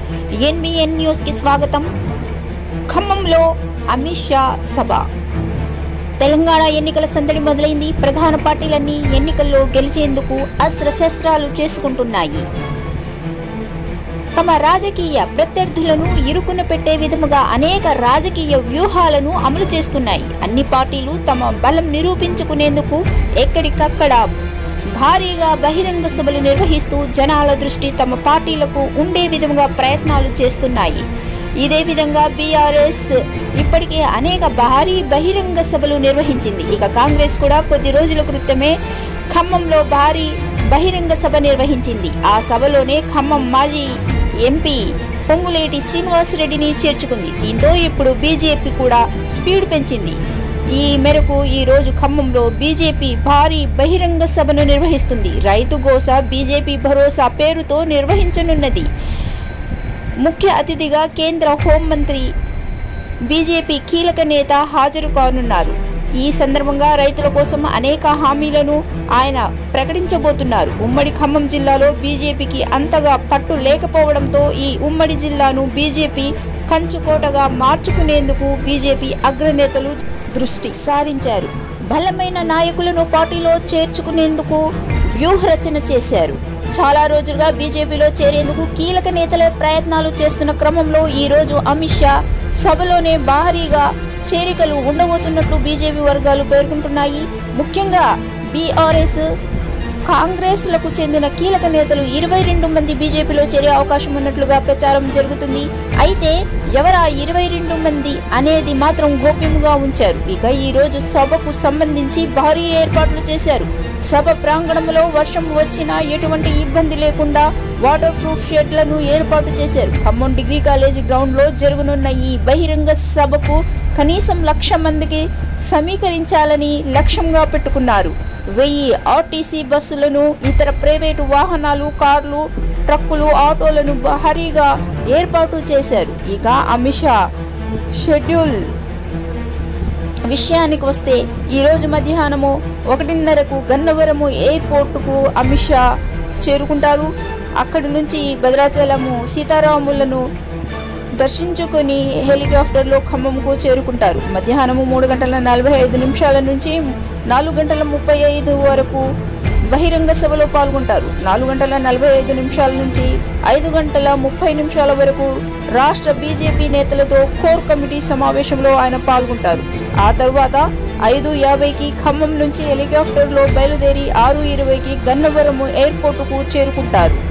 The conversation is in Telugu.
ఎన్బిఎన్ న్యూస్కి స్వాగతం ఖమ్మంలో అమిత్ షా సభ తెలంగాణ ఎన్నికల సందడి మొదలైంది ప్రధాన పార్టీలన్నీ ఎన్నికల్లో గెలిచేందుకు అస్త్రశస్త్రాలు చేసుకుంటున్నాయి తమ రాజకీయ ప్రత్యర్థులను ఇరుకున పెట్టే విధముగా అనేక రాజకీయ వ్యూహాలను అమలు చేస్తున్నాయి అన్ని పార్టీలు తమ బలం నిరూపించుకునేందుకు ఎక్కడికక్కడ భారీగా బహిరంగ సభలు నిర్వహిస్తూ జనాల దృష్టి తమ పార్టీలకు ఉండే విధంగా ప్రయత్నాలు చేస్తున్నాయి ఇదే విధంగా బీఆర్ఎస్ ఇప్పటికే అనేక భారీ బహిరంగ సభలు నిర్వహించింది ఇక కాంగ్రెస్ కూడా కొద్ది రోజుల క్రితమే ఖమ్మంలో భారీ బహిరంగ సభ నిర్వహించింది ఆ సభలోనే ఖమ్మం మాజీ ఎంపీ పొంగులేటి శ్రీనివాసరెడ్డిని చేర్చుకుంది దీంతో ఇప్పుడు బీజేపీ కూడా స్పీడ్ పెంచింది ఈ మేరకు ఈ రోజు ఖమ్మంలో బీజేపీ భారీ బహిరంగ సభను నిర్వహిస్తుంది రైతు గోస బీజేపీ భరోసా పేరుతో నిర్వహించనున్నది ముఖ్య అతిథిగా కేంద్ర హోంమంత్రి బీజేపీ కీలక నేత హాజరు కానున్నారు ఈ సందర్భంగా రైతుల కోసం అనేక హామీలను ఆయన ప్రకటించబోతున్నారు ఉమ్మడి ఖమ్మం జిల్లాలో బీజేపీకి అంతగా పట్టు లేకపోవడంతో ఈ ఉమ్మడి జిల్లాను బీజేపీ కంచుకోటగా మార్చుకునేందుకు బీజేపీ అగ్రనేతలు దృష్టి సారించారు బలమైన నాయకులను పార్టీలో చేర్చుకునేందుకు వ్యూహరచన చేశారు చాలా రోజులుగా బీజేపీలో చేరేందుకు కీలక నేతల ప్రయత్నాలు చేస్తున్న క్రమంలో ఈ రోజు అమిత్ షా సభలోనే భారీగా చేరికలు ఉండబోతున్నట్లు బీజేపీ వర్గాలు పేర్కొంటున్నాయి ముఖ్యంగా బీఆర్ఎస్ కాంగ్రెస్లకు చెందిన కీలక నేతలు ఇరవై రెండు మంది బీజేపీలో చేరే అవకాశం ఉన్నట్లుగా ప్రచారం జరుగుతుంది అయితే ఎవరా ఇరవై రెండు మంది అనేది మాత్రం గోప్యంగా ఉంచారు ఇక ఈ రోజు సభకు సంబంధించి భారీ ఏర్పాట్లు చేశారు సభ ప్రాంగణంలో వర్షం వచ్చినా ఎటువంటి ఇబ్బంది లేకుండా వాటర్ ప్రూఫ్ షెడ్లను ఏర్పాటు చేశారు ఖమ్మం డిగ్రీ కాలేజీ గ్రౌండ్లో జరగనున్న ఈ బహిరంగ సభకు కనీసం లక్ష మందికి సమీకరించాలని లక్ష్యంగా పెట్టుకున్నారు వెయ్యి ఆర్టీసీ బస్సులను ఇతర ప్రైవేటు వాహనాలు కార్లు ట్రక్కులు ఆటోలను భారీగా ఏర్పాటు చేశారు ఇక అమిత్ షా షెడ్యూల్ విషయానికి వస్తే ఈరోజు మధ్యాహ్నము ఒకటిన్నరకు గన్నవరము ఎయిర్పోర్టుకు అమిత్ షా చేరుకుంటారు అక్కడి నుంచి భద్రాచలము సీతారాములను దర్శించుకొని హెలికాప్టర్లో ఖమ్మంకు చేరుకుంటారు మధ్యాహ్నము మూడు గంటల నలభై ఐదు నిమిషాల నుంచి నాలుగు గంటల ముప్పై ఐదు వరకు బహిరంగ సభలో పాల్గొంటారు నాలుగు గంటల నలభై ఐదు నిమిషాల నుంచి ఐదు గంటల ముప్పై నిమిషాల వరకు రాష్ట్ర బీజేపీ నేతలతో కోర్ కమిటీ సమావేశంలో ఆయన పాల్గొంటారు ఆ తర్వాత ఐదు యాభైకి ఖమ్మం నుంచి హెలికాప్టర్లో బయలుదేరి ఆరు ఇరవైకి గన్నవరము ఎయిర్పోర్టుకు చేరుకుంటారు